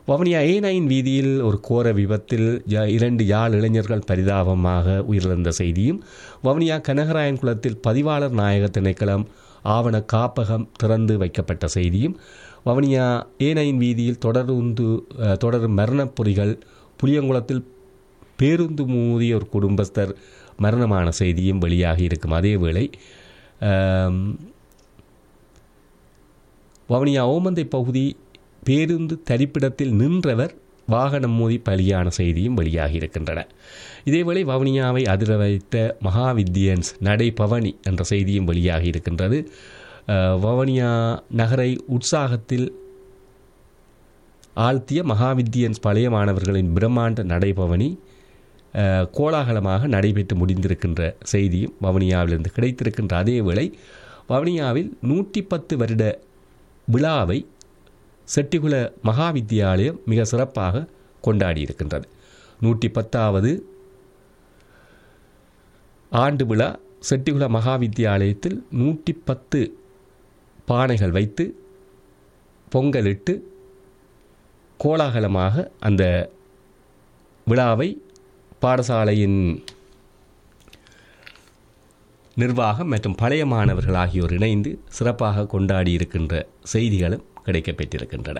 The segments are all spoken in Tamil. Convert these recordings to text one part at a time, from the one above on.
வவுனியா ஏ நைன் வீதியில் ஒரு கோர விபத்தில் யா- இரண்டு யாழ் இளைஞர்கள் பரிதாபமாக உயிரிழந்த செய்தியும் வவுனியா கனகராயன் குளத்தில் பதிவாளர் நாயக திணைக்களம் ஆவண காப்பகம் திறந்து வைக்கப்பட்ட செய்தியும் வவுனியா ஏ நைன் வீதியில் தொடருந்து அஹ், தொடரும் மரணப் பொறிகள் புளியங்குளத்தில் பேருந்து மோதிய ஒரு குடும்பஸ்தர் மரணமான செய்தியும் வெளியாகி இருக்கும் அதேவேளை ஆம், வவுனியா ஓமந்தை பகுதி பேருந்து தரிப்பிடத்தில் நின்றவர் வாகனம் மோதி பலியான செய்தியும் வெளியாகி இருக்கின்றன இதேவேளை வவுனியாவை அதிர வைத்த மகாவித்யன்ஸ் நடை பவனி என்ற செய்தியும் வெளியாகி இருக்கின்றது அஹ், வவுனியா நகரை உற்சாகத்தில் ஆழ்த்திய மகாவித்யன்ஸ் பழைய மாணவர்களின் பிரம்மாண்ட நடைபவனி அஹ், கோலாகலமாக நடைபெற்று முடிந்திருக்கின்ற செய்தியும் வவுனியாவிலிருந்து கிடைத்திருக்கின்ற அதேவேளை வவுனியாவில் நூற்றி பத்து வருட விழாவை செட்டிகுல மகாவித்தியாலயம் மிக சிறப்பாக கொண்டாடி இருக்கின்றது நூற்றி பத்தாவது ஆண்டு விழா செட்டிகுல மகாவித்தியாலயத்தில் நூற்றி பத்து பானைகள் வைத்து பொங்கலிட்டு கோலாகலமாக அந்த விழாவை பாடசாலையின் நிர்வாகம் மற்றும் பழைய மாணவர்கள் ஆகியோர் இணைந்து சிறப்பாக கொண்டாடி இருக்கின்ற செய்திகளும் கிடைக்கப்பெற்றிருக்கின்றன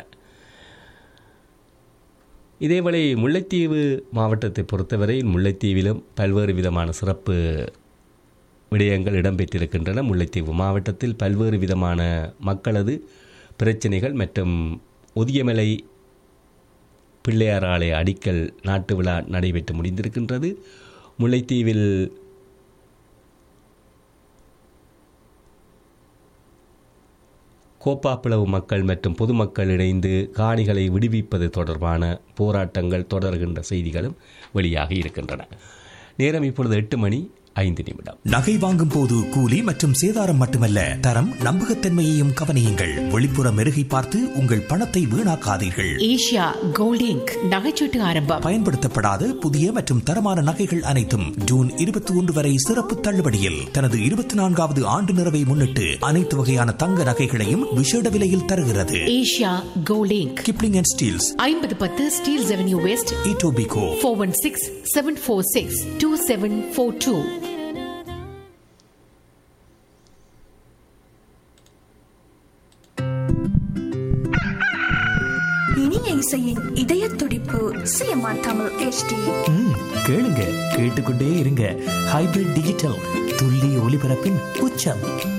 இதேவேளை முல்லைத்தீவு மாவட்டத்தை பொறுத்தவரை முல்லைத்தீவிலும் பல்வேறு விதமான சிறப்பு விடயங்கள் இடம்பெற்றிருக்கின்றன முல்லைத்தீவு மாவட்டத்தில் பல்வேறு விதமான மக்களது பிரச்சனைகள் மற்றும் ஒதியமலை பிள்ளையார் ஆலய அடிக்கல் நாட்டு விழா நடைபெற்று முடிந்திருக்கின்றது முல்லைத்தீவில் கோப்பாப்பிளவு மக்கள் மற்றும் பொதுமக்கள் இணைந்து காணிகளை விடுவிப்பது தொடர்பான போராட்டங்கள் தொடர்கின்ற செய்திகளும் வெளியாகி இருக்கின்றன நேரம் இப்பொழுது எட்டு மணி ஐந்து நிமிடம் நகை வாங்கும் போது கூலி மற்றும் சேதாரம் மட்டுமல்ல தரம் நம்பகத்தன்மையையும் கவனியுங்கள் வெளிப்புற மெருகை பார்த்து உங்கள் பணத்தை வீணாக்காதீர்கள் ஏஷியா கோல்ட் இங்க் நகைச்சீட்டு ஆரம்பம் பயன்படுத்தப்படாத புதிய மற்றும் தரமான நகைகள் அனைத்தும் ஜூன் இருபத்தி ஒன்று வரை சிறப்பு தள்ளுபடியில் தனது இருபத்தி நான்காவது ஆண்டு நிறைவை முன்னிட்டு அனைத்து வகையான தங்க நகைகளையும் விசேட விலையில் தருகிறது Asia gold inc Kipling and Steeles ஐம்பது பத்து Steeles avenue west Etobicoke four one six seven four six two seven four two இனிய இசையின் இதய துடிப்பு சிஎம்ஆர் தமிழ் HD ம், கேளுங்க கேட்டுக்கொண்டே இருங்க ஹைபிரிட் டிஜிட்டல் துல்லிய ஒலிபரப்பின் உச்சம்